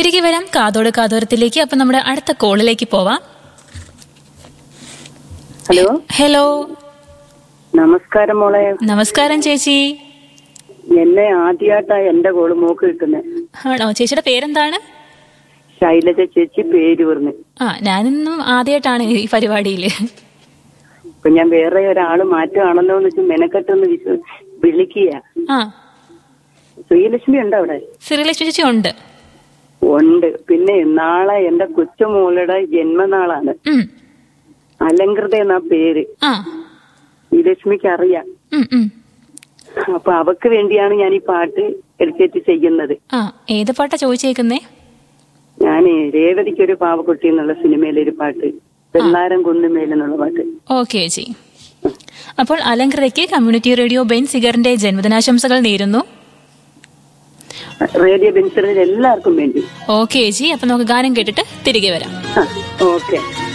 തിരികെ വരാം കാതോട് കാതോരത്തിലേക്ക് അപ്പൊ നമ്മുടെ അടുത്ത കോളിലേക്ക് പോവാം ഹലോ ഹലോ നമസ്കാരം മോളെ നമസ്കാരം ചേച്ചി എന്നെ ആദ്യമായിട്ടാ എന്റെ കോള് മോക്ക് കിട്ടുന്നത് ആണോ ചേച്ചിയുടെ പേരെന്താണ് ശൈലജ ചേച്ചി പേര് പറഞ്ഞു ആ ഞാനിന്നും ആദ്യമായിട്ടാണ് ഈ പരിപാടിയിൽ ഇപ്പൊ ഞാൻ വേറെ ഒരാള് മാറ്റുകയാണല്ലോ എന്ന് വെച്ച് മെനക്കെട്ടൊന്ന് വിശ്വ വിളിക്കുക ആ ശ്രീലക്ഷ്മി ഉണ്ടോ അവിടെ സിറിലക്ഷ്മി ചേച്ചി ഉണ്ട് ഉണ്ട് പിന്നെ നാളെ എന്റെ കൊച്ചുമോളുടെ ജന്മനാളാണ് ഉം. അലങ്കൃത എന്നാ പേര് ആ ഈ ലക്ഷ്മിക്ക് അറിയാം ഉം, ഉം. അപ്പൊ അവക്ക് വേണ്ടിയാണ് ഞാൻ ഈ പാട്ട് എടുത്തിട്ട് ചെയ്യുന്നത് ആ ഏത് പാട്ടാ ചോദിച്ചേക്കുന്നേ ഞാനേ രേവതിക്ക് ഒരു പാവക്കുട്ടി എന്നുള്ള സിനിമയിലെ ഒരു പാട്ട് വെള്ളാരം കുന്നുമേൽ എന്നുള്ള പാട്ട് ഓക്കെ ചേച്ചി അപ്പോൾ അലങ്കൃതയ്ക്ക് കമ്മ്യൂണിറ്റി റേഡിയോ ബെൻ സിഗറിന്റെ ജന്മദിനാശംസകൾ നേരുന്നു റേഡിയോ ബെൻസറിൽ എല്ലാവർക്കും വേണ്ടി ഓക്കെ ചേച്ചി അപ്പൊ നമുക്ക് ഗാനം കേട്ടിട്ട് തിരികെ വരാം ആ ഓക്കെ